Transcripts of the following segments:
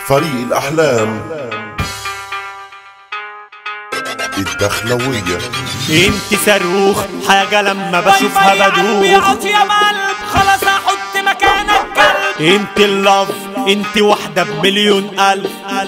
فريق الأحلام الدخلوية انت صاروخ حاجة لما بشوفها بدوخ بيعط يا قلب خلاص احط مكانك كلب انت اللف انت واحدة بمليون ألف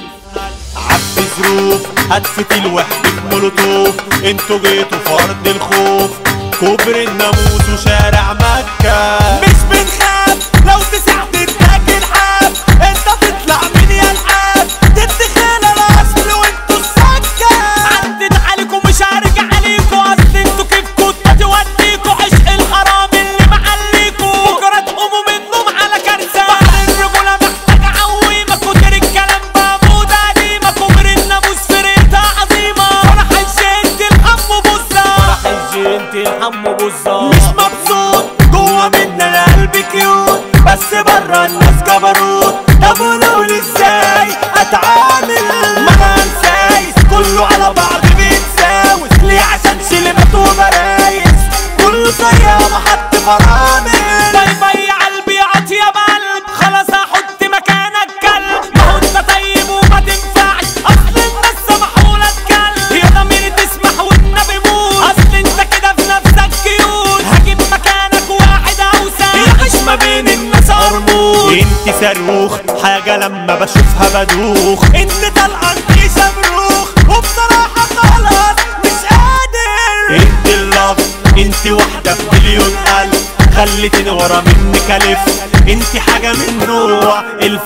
عبد ظروف هتفت الوحدة مولوتوف انتوا جيتوا فرد الخوف كوبري الناموس وشارع مكة مش بنخاف لو تسعت تاكل حاب انت تطلع من يا الحاب تتخيل الاصل وانتوا السكة عدت عليكم مش هرجع عليكم اصل انتوا كيفكوا توديكوا عشق الحرام اللي معليكوا بكرة تقوموا من النوم على كارثة بحر الرجولة محتاج عويمة كتر الكلام بموت قديمة كبر الناموس فرقتها عظيمة فرح الجنت الحم بوزة فرح الجنت الحم بوزة مش مبسوط جوه منا انا قلبي كيوت بس بره الناس جبروت طب ولو ازاي اتعامل مع انسايس كله على بعض بيتساوس ليه عشان شلمت وبرايس كله صيامة حط فرامل باي باي يا قلبي عط يا بقلب خلاص هحط مكانك كلب ما هو انت طيب وما تنفعش اصل الناس سمحولك كلب يا ضميري تسمح والنبي موت اصل انت كده في نفسك كيوت هجيب مكانك واحد اوسع يعيش ما بين الناس قرموط انت صاروخ حاجة لما بشوفها بدوخ انت طلعان في شمروخ وبصراحة خلاص مش قادر انت اللف انت واحدة بمليون ألف خلتني ورا منك ألف انت حاجة من نوع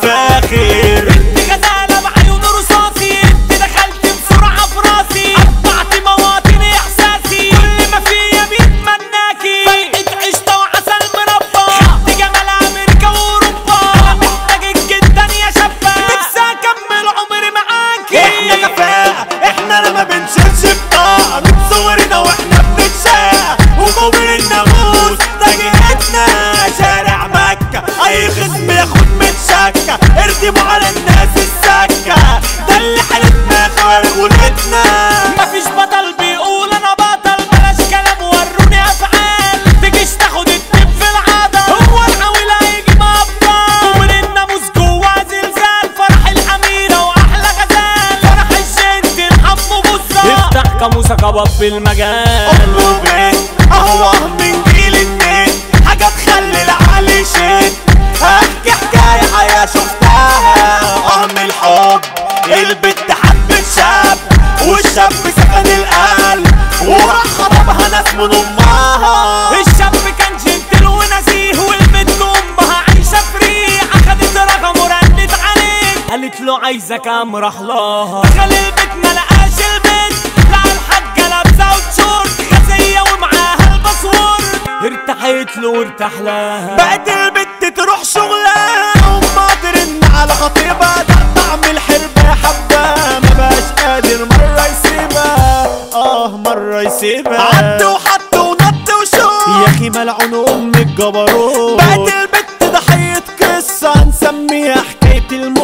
الفاخر انت غزالة بعيون رصاصي انت دخلت بسرعة في راسي قطعت مواطن احساسي كل ما فيا بيتمناكي فايقة عشتة وعسل مربى خدت جمال امريكا واوروبا انا محتاجك جدا يا شابة نفسي اكمل عمري معاكي احنا كفاءة احنا لما بنشيلش بطاقة من صورنا واحنا بنتشاق وكبر الناموس ده جهتنا شارع مكة اي خصم ياخد من شكة اردموا على الناس السكة ده اللي حالتنا خرجولتنا مفيش بطل بيقول انا بطل بلاش كلام وروني افعال تجيش تاخد التب في العضل هو العويل هيجي مبطل كبر الناموس جوا زلزال فرح الاميرة واحلى غزال فرح الجنت الحم بوزة افتح كاموسة كباب في المجال أمه بنت أهو من جيل النت حاجة تخلي العقل يشد أحكي حكاية حياة شفتها أه من الحب البت حبت شاب والشاب سكن القلب وراح خطبها ناس من أمها الشاب كان جنتل ونزيه والبنت أمها عايشة فري أخدت رقم ورنت عليه قالت له عايزة كام راح لها دخل البيت ما لقاش البنت لقى الحاجة لابسة وتشورت غازية ومعاها الباسورد ارتحت له وارتاح لها بقت البت تروح شغلها وما ترن على خطيبها تقطع من الحربة حبة ما بقاش قادر مرة يسيبها اه مرة يسيبها عد وحط ونط وشوف يا اخي ملعون ام الجبروت بقت البت ضحية قصة نسميها حكاية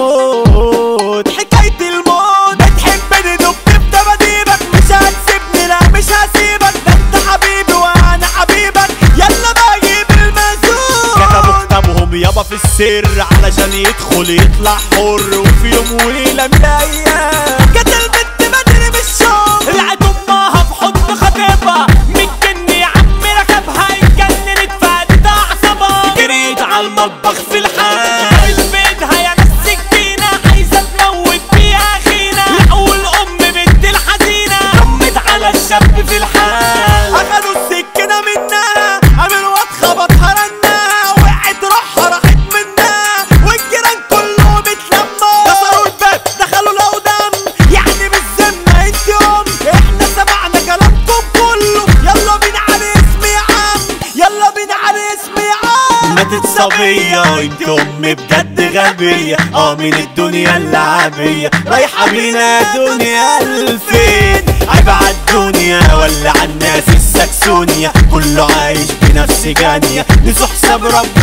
الموت حكاية الموت بتحبني دبت بديبك مش هتسيبني لا مش هسيبك ده انت حبيبي وانا حبيبك يلا بقى جيب المزود كتبوا كتابهم يابا في السر علشان يدخل يطلع حر وفي يوم وليلة من الأيام جت البت بدري بالشوق لقت امها في حضن خطيبها متجن يا عم ركبها اتجننت فادت اعصابها جريت على المطبخ في الحال في ايدها يا ناس سكينه عايزه تموت بيها اخينا لقوا الام بنت الحزينه رمت على الشاب في الحال اخدوا السكينه منها قام الواد خبطها رنها وقعت روحها راحت منها والجيران كلهم اتلموا كسروا الباب دخلوا لقوا دم يعني بالذمه انت ام احنا سمعنا كلامكم كله يلا بينا على اسمي يا عم يلا بينا على اسمي يا عم ماتت صبية وانت ام بجد غبية اه من الدنيا اللعبية رايحة بينا دنيا الفين عيب عالدنيا ولا عالناس السكسونيا كله عايش بنفس جانية نسوا حساب رب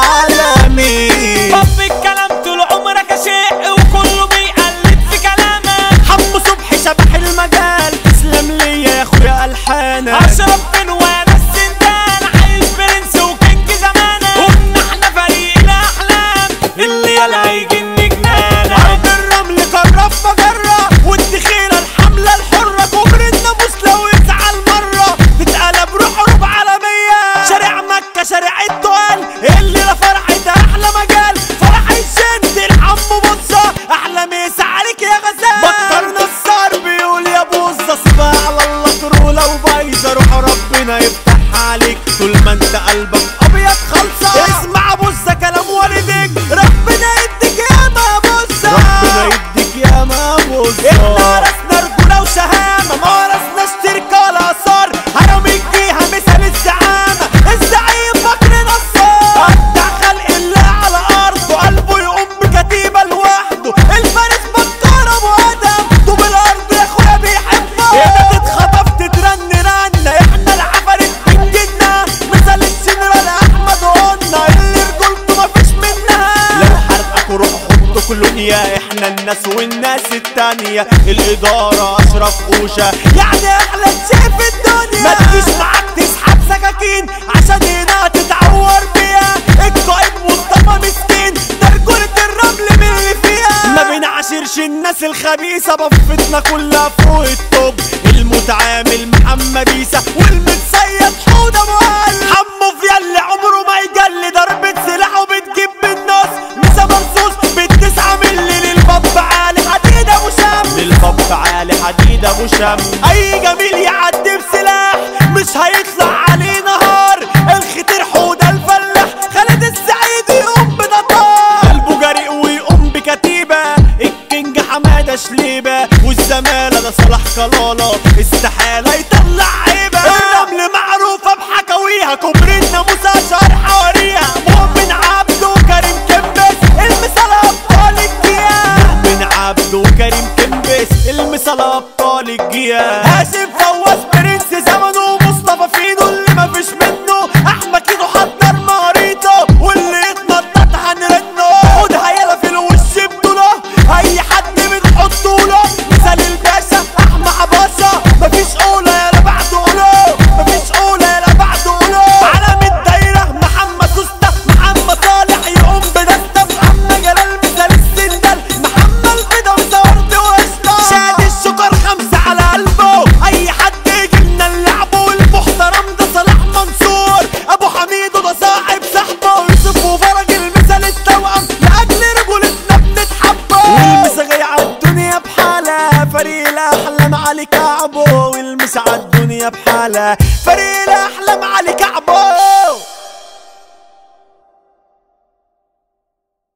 العالمين طب الكلام طول عمرك شيء وكله بيقلد في كلامك حمو صبحي شبح المجال تسلم لي يا اخويا الحانك اشرف بن وانا السندان عايش برنس وكينج زمانك قلنا احنا فريق الاحلام اللي يلا هيجن جنانك كولونيا احنا الناس والناس التانية الادارة اشرف قوشة يعني احلى شيء في الدنيا ما تجيش معاك تسحب سكاكين عشان هنا تتعور بيها القائد مصطفى مسكين درجولة الرمل من اللي فيها ما بنعاشرش الناس الخبيثة بفتنا كلها فوق الطب المتعامل محمد عيسى والمتصيد حوده مهل حمو في يلي عمره ما يجلي ضربة سلاح وبتجيب بالنص مسا مرصوص بالتسعة ملي للباب عالي حديد ابو شام للباب عالي حديد ابو شام اي جميل يعدي بسلاح مش هيطلع عليه نهار الختير حوده الفلاح خالد السعيد يقوم بنطار قلبه جريء ويقوم بكتيبة الكينج حمادة شليبة والزمالة ده صلاح كلالة استحالة يطلع عيبة الرمل معروفة بحكاويها كوبري الناموس أشهر حواريها مؤمن عبده وكريم كبس المثال أبطال الجيال مؤمن عبده وكريم كبس المثال أبطال الجيال هاشم